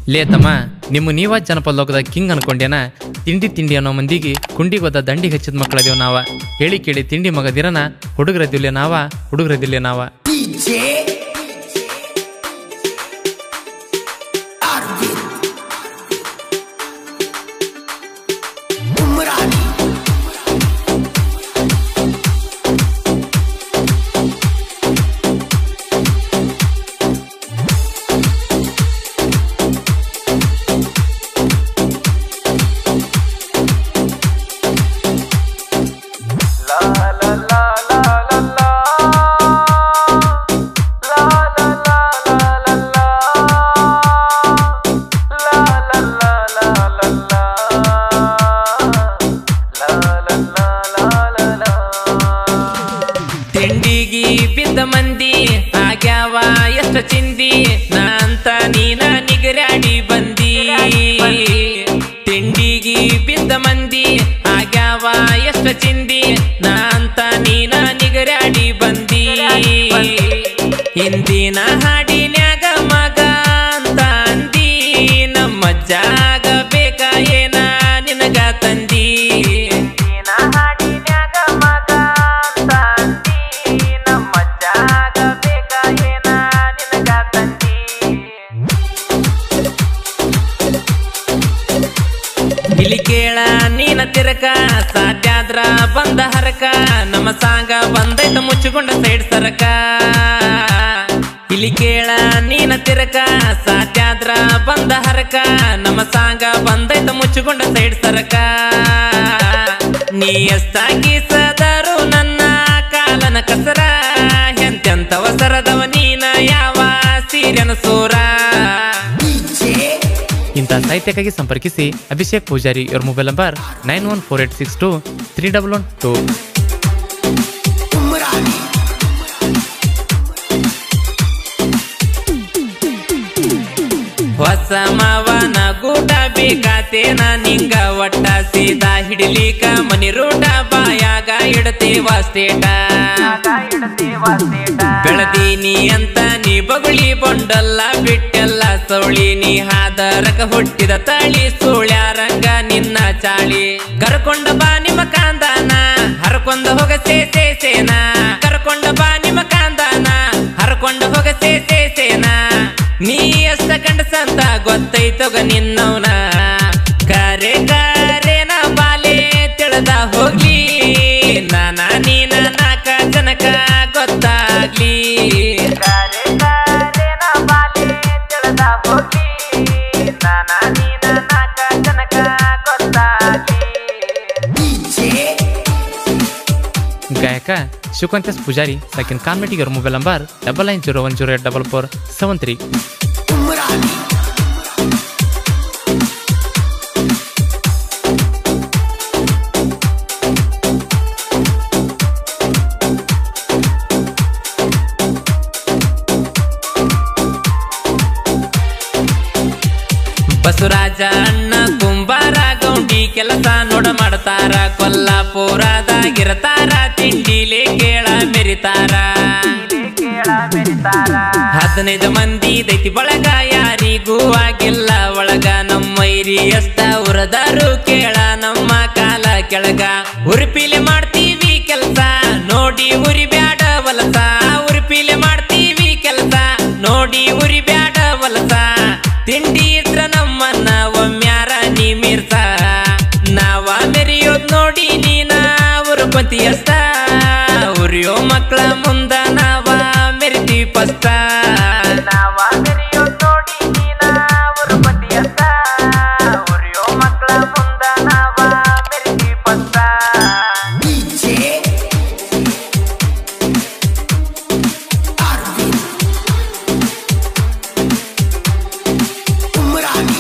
ಲೇ ತಮ್ಮ ನಿಮ್ಮ ನೀವ ಜನಪದ ಲೋಕದ ಕಿಂಗ್ ಅನ್ಕೊಂಡೇನ ತಿಂಡಿ ತಿಂಡಿ ಅನ್ನೋ ಮಂದಿಗೆ ಕುಂಡಿಗೊದ್ದ ದಂಡಿಗೆ ಹಚ್ಚಿದ ಮಕ್ಕಳದೇವ್ ನಾವ ಹೇಳಿ ಕೇಳಿ ತಿಂಡಿ ಮಗದಿರನ ಹುಡುಗರದಿಲ್ಲೆ ನಾವ ಹುಡುಗರದಿಲ್ಲೆ ನಾವ DJ Arvin Umrani ತಿಂಡಿಗಿ ಬಿದ್ದ ಮಂದಿ ಆಗ್ಯಾವ ಎಷ್ಟು ಚಿಂದಿ ನಾ ಅಂತ ನೀನ ನಿಗರಾಡಿ ಬಂದಿ ತಿಂಡಿಗಿ ಬಿದ್ದ ಮಂದಿ ಆಗ್ಯಾವ ಎಷ್ಟು ಚಿಂದಿ ನಾ ಅಂತ ನೀನ ನಿಗರಾಡಿ ಬಂದಿ ಹಿಂದಿನ ಹಾಡಿನ್ಯಾಗ ಮಗ ಅಂತ ಅಂದಿ ನಮ್ಮ ಜಾಗ ಬೇಕ ಏನ ನಿನಗ ತಂದಿ ಹಾಡಿನ್ಯಾಗ ಮಗ ಅಂತ ಅಂದಿ ನಮ್ಮ ಜಾಗ ಬೇಕ ಏನ ನಿನಗ ತಂದಿ ಇಲ್ಲಿ ಕೇಳ ನೀನ ತಿರಕ ಸಾಧ್ಯಾದ್ರ ಬಂದ ಹರಕ ನಮ್ಮ ಸಾಂಗ ಬಂದೈತ ಮುಚ್ಚಿಕೊಂಡ ಸೈಡ್ ಸರಕ ಇಲ್ಲಿ ಕೇಳ ನೀನ ತಿರಕ ಸಾಧ್ಯಾದ್ರ ಬಂದ ಹರಕ ನಮ್ಮ ಸಾಂಗ ಬಂದೈತ ಮುಚ್ಚಿಕೊಂಡ ಸೈಡ್ ಸರಕ ನೀ ಎಷ್ಟಾಗಿ ಸದರು ನನ್ನ ಕಾಲನ ಕಸರ ಎಂತೆಂತವ ಸರದವ ನೀನ ಯಾವ ಸೀರೆನ ಸೂರ DJ ಇಂಥ ಸಾಹಿತ್ಯಕ್ಕಾಗಿ ಸಂಪರ್ಕಿಸಿ ಅಭಿಷೇಕ್ ಪೂಜಾರಿ ಇವ್ರ mobile number nine one four eight six two three double one two Umrani ಹೊಸ ಮಾವನ ಗೂಟ ಬೇಕಾತೇನ ನಿಂಗ ಒಟ್ಟ ಸೀದಾ ಹಿಡಿಲಿಕ ಮನಿ ರೂಟ ಬಾಯಾಗ ಇಡತೇವ ಸ್ಟೇಟ ಬೆಳದೀನಿ ಅಂತ ನೀ ಬಗುಳಿ ಬೊಂಡಲ್ಲ ಬಿಟ್ಟೆಲ್ಲ ಸೌಳಿ ನೀ ಹಾದರಕ ಹುಟ್ಟಿದ ತಳಿ ಸುಳ್ಯಾರಂಗ ನಿನ್ನ ಚಾಳಿ ಕರ್ಕೊಂಡ ಬಾ ನಿಮ್ಮ ಕಾಂದಾನ ಹರ್ಕೊಂಡ ಹೋಗ ಸೇ ಸೇ ಸೇನ ಕರ್ಕೊಂಡ ಬಾ ನಿಮ್ಮ ಕಾಂದಾನ ಹರ್ಕೊಂಡ ಹೋಗ ಸೇ ಸೇ ಸೇನ ನೀ ಎಷ್ಟ ಕಂಡಸಂತ ಗೊತ್ತೈತೋಗ ನಿನ್ನವನ ಕರೆ ಕರೆನ ಬಾಲೆ ತಿಳಿದ ಹೋಗ್ಲಿ ನಾನ ನೀನ ನಾಕ ಜನಕ ಗೊತ್ತಾಗ್ಲಿ ಕರೆ ಕರೆನ ಬಾಲೆ ತಿಳಿದ ಹೋಗ್ಲಿ ನಾನ ನೀನ ನಾಕ ಜನಕ ಗೊತ್ತಾಗ್ಲಿ DJ ಗಾಯಕ ಶಿವಕಾಂತೇಶ್ ಪೂಜಾರಿ ಸೆಕೆಂಡ್ ಕಾನ್ಮೆಟಿಗೆ ಅವ್ರ mobile number double nine zero one zero eight double four seven three Umrani Basavaraja ಅಣ್ಣ ಕುಂಬಾರ ಗೌಂಡಿ ಕೆಲಸ ನೋಡ ಮಾಡ್ತಾರ ಕೊಲ್ಲಾಪುರದಾಗಿರತಾರ ತಿಂಡಿಲೆ ಕೇಳ ಮೆರಿತಾರ ಹದಿನೈದು ಮಂದಿ ದೈತಿ ಬಳಗ ಯಾರಿಗೂ ಆಗಿಲ್ಲ ಒಳಗ ನಮ್ಮೈರಿ ಎಷ್ಟ ಉರದಾರು ಕೇಳ ನಮ್ಮ ಕಾಲ ಕೆಳಗ ಉರುಪಿಲೆ ಮಾಡ್ತೀವಿ ಕೆಲಸ ನೋಡಿ ಉರಿ ಬ್ಯಾಡ ವಲಸ ಉರುಪಿಲೆ ಮಾಡ್ತೀವಿ ಕೆಲಸ ನೋಡಿ ಉರಿ ಬ್ಯಾಡ ವಲಸ ತಿಂಡಿ ಇದ್ರ ನಮ್ಮನ್ನ ಒಮ್ಮ್ಯಾರ ನೀ ಮೀರ್ಸ ನಾವ ಮೆರಿಯೋದ್ ನೋಡಿ ನೀನ ಉರುಪತಿ ಅಷ್ಟ ಉರಿಯೋ ಮಕ್ಕಳ ಮುಂದ ನಾವ ಮೆರಿತೀವಿ ಪಸ್ತ ನಾವ ಮೆರಿಯೋದ್ ನೋಡಿ ನೀನ ಉರುಪತಿ ಅಷ್ಟ ಉರಿಯೋ ಮಕ್ಕಳ ಮುಂದ ನಾವ ಮೆರಿತೀವಿ ಪಸ್ತ DJ Arvin Umrani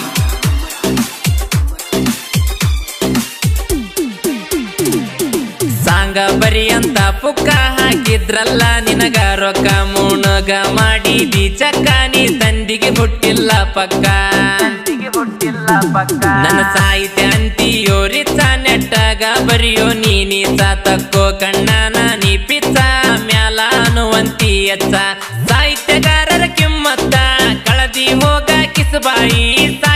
ಸಾಂಗ ಬರಿ ಅಂತ ಪುಕ್ಕ ಹಾಕಿದ್ರಲ್ಲ ನಿನಗ ರೊಕ್ಕ ಮುಣಗ ಮಾಡಿದಿ ಚಕ್ಕ ನೀ ತಂದಿಗೆ ಹುಟ್ಟಿಲ್ಲ ಪಕ್ಕ ನನ್ನ ಸಾಹಿತ್ಯ ಅಂತಿಯೋ ರಿಚ ನೆಟ್ಟಗ ಬರಿಯೋ ನೀನಿಸ ತಕ್ಕೋ ಕಣ್ಣನ ನೀ ಪಿಚ್ಚ ಮ್ಯಾಲ ಅನ್ನುವಂತಿ ಎಚ್ಚ ಸಾಹಿತ್ಯಗಾರರ ಕಿಮ್ಮತ್ತ ಕಳದಿ ಹೋಗ ಕಿಸಬಾಯಿ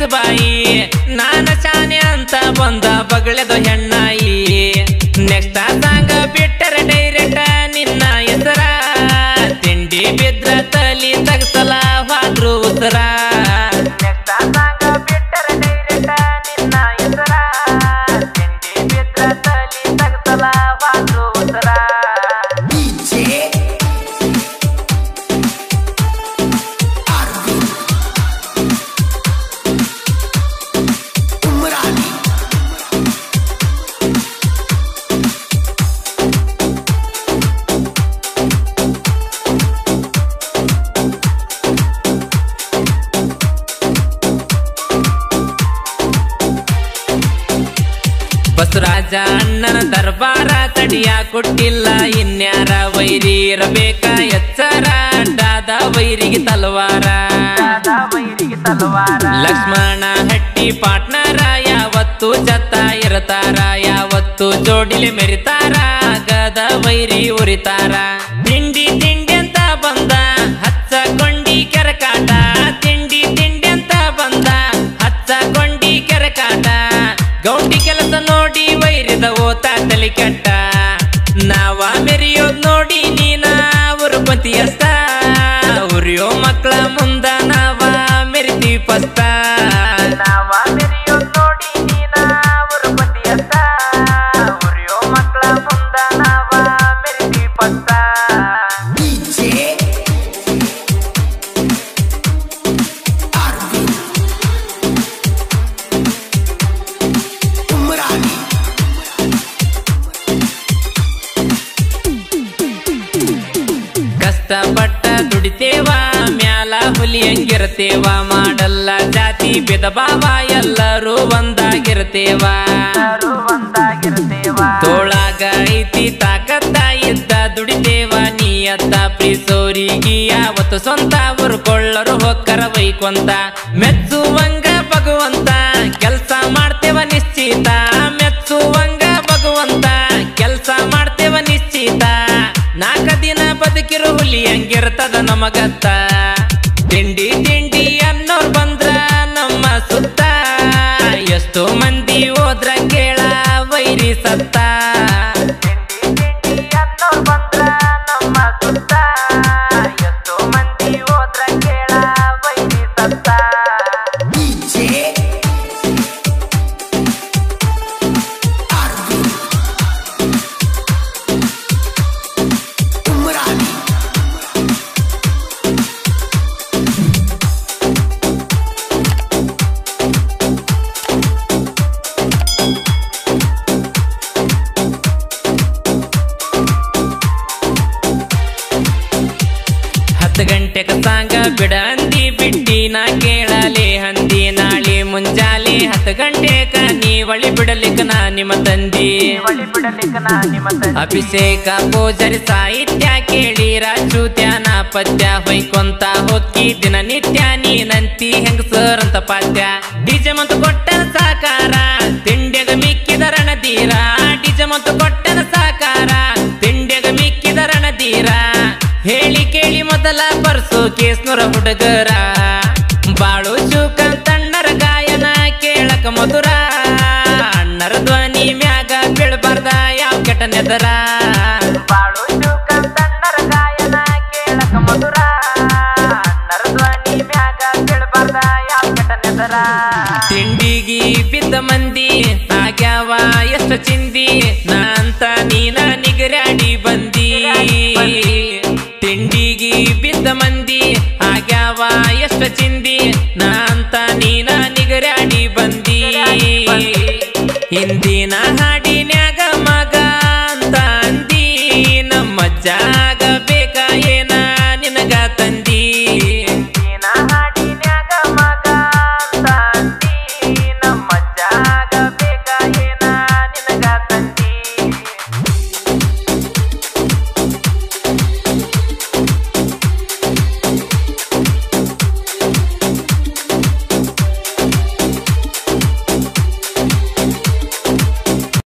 ಬಾಯಿ ನಾನ ಶಾನೆ ಅಂತ ಬಂದ ಬಗಳೆದು ಹೆಣ್ಣಾಯಿ ನೆಕ್ಸ್ಟ್ ಸಾಂಗ ಬಿಟ್ಟರೆ ಡೈರೆಕ್ಟ್ ನಿನ್ನ ಹೆಸರ ತಿಂಡಿ ಬಿದ್ರ ತಲಿ ತಗಸಲ ಹೋದ್ರು ಉಸರ ನೆಕ್ಸ್ಟ್ ಸಾಂಗ ಬಿಟ್ಟರೆ ಡೈರೆಕ್ಟ್ ನಿನ್ನ ಹೆಸರ ತಿಂಡಿ ಬಿದ್ರ ತಲಿ ತಗಸಲ ಹೋದ್ರು ಉಸರ DJ Arvin Umrani ಬಸವರಾಜ ಅಣ್ಣನ ದರ್ಬಾರ ತಡಿಯ ಕೊಟ್ಟಿಲ್ಲ ಇನ್ಯಾರ ವೈರಿ ಇರಬೇಕ ಎಚ್ಚರ ಅಡ್ಡಾದ ವೈರಿಗೆ ತಲವಾರ ಲಕ್ಷ್ಮಣ ಹಟ್ಟಿ ಪಾಟ್ನರ ಯಾವತ್ತು ಜತ್ತ ಇರತಾರ ಯಾವತ್ತು ಜೋಡಿಲಿ ಮೆರಿತಾರ ಗದ ವೈರಿ ಉರಿತಾರ ತಿಂಡಿ ತಿಂಡಿ ಅಂತ ಬಂದ ಹಚ್ಚ ಕೊಂಡಿ ಕೆರಕಾಟ ತಿಂಡಿ ತಿಂಡಿ ಅಂತ ಬಂದ ಹಚ್ಚ ಕೊಂಡಿ ಕೆರಕಾಟ ಗೌಂಡಿ ಕೆಲಸ ನೋಡಿ ವೈರಿದ ಓತ ತಲೆ ಕೆಟ್ಟ ನಾವ ಮೆರಿಯೋದ್ ನೋಡಿ ನೀನ ಉರುಪತಿಯಸ್ತ ಉರಿಯೋ ಮಕ್ಕಳ ಮುಂದ ನಾವ ಮೆರಿತಿ ಪಸ್ತ ನಾವ ಮೆರಿಯೋದ್ ನೋಡಿ ನೀನ ಉರುಪತಿಯಸ್ತ ಉರಿಯೋ ಮಕ್ಕಳ ಮುಂದ ನಾವ ಮೆರಿತಿ ಪಸ್ತ DJ Arvin Umrani ಕಷ್ಟಪಟ್ಟ ದುಡಿತೇವ ಮ್ಯಾಲ ಹುಲಿ ಹಂಗಿರ್ತೇವ ಮಾಡಲ್ಲ ಜಾತಿ ಭೇದ ಭಾವ ಎಲ್ಲರೂ ಒಂದಾಗಿರ್ತೇವ ತೋಳಾಗ ಐತಿ ತಾಕತ್ತ ಇದ್ದ ದುಡಿತೇವ ನೀಯತ್ತ ಪ್ರೀಸೋರಿಗೆ ಯಾವತ್ತು ಸ್ವಂತ ಉರ್ಕೊಳ್ಳರು ಹೊಕ್ಕರ ವೈಕೊಂತ ಮೆಚ್ಚುವಂಗ ಭಗವಂತ ಕೆಲ್ಸ ಮಾಡ್ತೇವ ನಿಶ್ಚಿತ ಮೆಚ್ಚುವಂಗ ಭಗವಂತ ಕೆಲ್ಸ ಮಾಡ್ತೇವ ನಿಶ್ಚಿತ ನಾಲ್ಕ ದಿನ ಬದುಕಿರೋ ಹುಲಿ ಹಂಗಿರ್ತದ ನಮಗತ್ತ ತಿಂಡಿ ತಿಂಡಿ ಅನ್ನೋರ್ ಬಂದ್ರ ನಮ್ಮ ಸುತ್ತ ಎಷ್ಟೋ ಮಂದಿ ಹೋದ್ರ ಕೇಳ ವೈರಿ ಸತ್ತ DJ Arvin Umrani ಹತ್ತು ಗಂಟೆಗೆ ಸಾಂಗ ಬಿಡ ಅಂದಿ ಬಿಟ್ಟಿ ನಾ ಕೇಳಲೆ ಹಂದಿ ನಾಳೆ ಮುಂಜಾಲೆ ಹತ್ತು ಗಂಟೆಕ ನೀ ಒಳಿ ಬಿಡಲಿಕ್ಕ ನಾ ನಿಮ್ಮ ತಂದಿ ಅಭಿಷೇಕ ಪೂಜರಿ ಸಾಹಿತ್ಯ ಕೇಳಿ ರಾಜು ಧ್ಯಾನ ಪದ್ಯ ಹೊಯ್ಕೊಂತ ಹೊಕ್ಕಿ ದಿನನಿತ್ಯ ನೀನಂತಿ ಹೆಂಗಸರ್ ಅಂತ ಪಾದ್ಯ ಡಿಜೆ ಮತ್ತು ಕೊಟ್ಟನ ಸಾಕಾರ ತಿಂಡ್ಯಗ ಮಿಕ್ಕಿದ ರಣಧೀರ ಡಿಜೆ ಮತ್ತು ಕೊಟ್ಟನ ಸಾಕಾರ ತಿಂಡ್ಯಗ ಮಿಕ್ಕಿದ ರಣಧೀರ ಹೇಳಿ ಕೇಳಿ ಮೊದಲ ಬರ್ಸು ಕೇಸ್ನೂರ ಹುಡುಗರ ಬಾಳು ಶೂಕ ತಣ್ಣರ ಗಾಯನ ಕೇಳಕ ಮಧುರ ಅಣ್ಣರ ಧ್ವನಿ ಮ್ಯಾಗ ಬೀಳ್ಬಾರ್ದ ಯಾವ ಕೆಟ್ಟ ನೆದರ ಬಾಳು ಶೂಕ ತಣ್ಣರ ಗಾಯನ ಕೇಳಕ ಮಧುರ ಅಣ್ಣರ ಧ್ವನಿ ಮ್ಯಾಗ ಬೀಳ್ಬಾರ್ದ ಯಾವ ಕೆಟ್ಟ ನೆದರ ತಿಂಡಿಗಿ ಬಿದ್ದ ಮಂದಿ ಆಗ್ಯಾವ ಎಷ್ಟು ಚಿಂದಿ ನಾ ಅಂತ ನೀನ ನಿಗರಾಡಿ ಬಂದಿ ತಿಂಡಿಗಿ ಬಿದ್ದ ಮಂದಿ ಆಗ್ಯಾವ ಎಷ್ಟು ಚಿಂದಿ ನಾ ಅಂತ ನೀನ ನಿಗರಾಡಿ ಬಂದಿ ಹಿಂದಿನ ಹಾಡಿನ್ಯಾಗ ಮಗ ಅಂತ ಅಂದಿ ನಮ್ಮಜ್ಜ